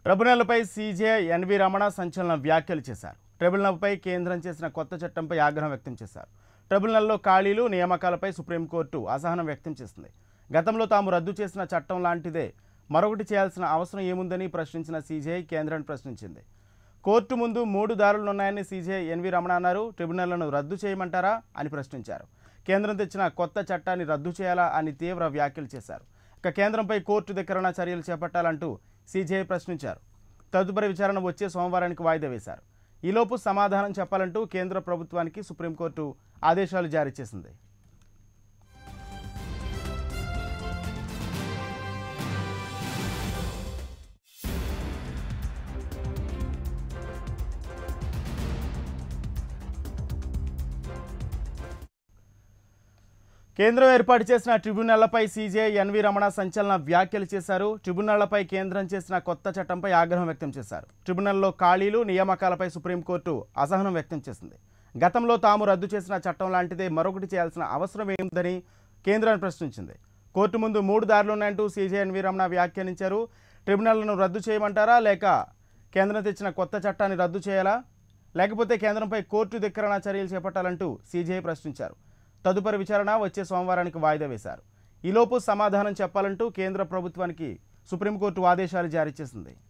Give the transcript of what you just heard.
ట్రిబ్యునల్పై CJ N V Ramana సంచలన వ్యాఖ్యలు చేశారు ట్రిబ్యునల్పై కేంద్రం చేసిన కొత్త చట్టంపై ఆగ్రహం వ్యక్తం చేశారు ట్రిబ్యునల్లో ఖాళీలు నియామకాలపై సుప్రీంకోర్టు అసహనం వ్యక్తం చేసింది గతంలో తాము రద్దు చేసిన చట్టం లాంటిదే మరొకటి చేయాల్సిన అవసరం ఏముందని ప్రశ్నించిన సీజేఐ కేంద్రాన్ని ప్రశ్నించింది కోర్టు ముందు మూడు దారులున్నాయని సీజే ఎన్వి రమణ అన్నారు ట్రిబ్యునల్లను రద్దు చేయమంటారా అని ప్రశ్నించారు కేంద్రం తెచ్చిన కొత్త చట్టాన్ని రద్దు చేయాలా అని తీవ్ర వ్యాఖ్యలు చేశారు ఇక కేంద్రంపై కోర్టు ధిక్కరణ చర్యలు చేపట్టాలంటూ సీజేఐ ప్రశ్నించారు తదుపరి విచారణ వచ్చే సోమవారానికి వాయిదా వేశారు ఈలోపు సమాధానం చెప్పాలంటూ కేంద్ర ప్రభుత్వానికి సుప్రీంకోర్టు ఆదేశాలు జారీ చేసింది కేంద్రం ఏర్పాటు చేసిన ట్రిబ్యునళ్లపై సీజే ఎన్వి రమణ సంచలన వ్యాఖ్యలు చేశారు ట్రిబ్యునళ్లపై కేంద్రం చేసిన కొత్త చట్టంపై ఆగ్రహం వ్యక్తం చేశారు ట్రిబ్యునల్లో ఖాళీలు నియామకాలపై సుప్రీంకోర్టు అసహనం వ్యక్తం చేసింది గతంలో తాము రద్దు చేసిన చట్టం లాంటిదే మరొకటి చేయాల్సిన అవసరం ఏముందని కేంద్రాన్ని ప్రశ్నించింది కోర్టు ముందు మూడు దారులున్నాయంటూ సీజే ఎన్వి రమణ వ్యాఖ్యానించారు ట్రిబ్యునల్ను రద్దు చేయమంటారా లేక కేంద్రం తెచ్చిన కొత్త చట్టాన్ని రద్దు చేయాలా లేకపోతే కేంద్రంపై కోర్టు ధిక్కరణ చర్యలు చేపట్టాలంటూ సీజేఐ ప్రశ్నించారు తదుపరి విచారణ వచ్చే సోమవారానికి వాయిదా వేశారు ఈలోపు సమాధానం చెప్పాలంటూ కేంద్ర ప్రభుత్వానికి సుప్రీంకోర్టు ఆదేశాలు జారీ చేసింది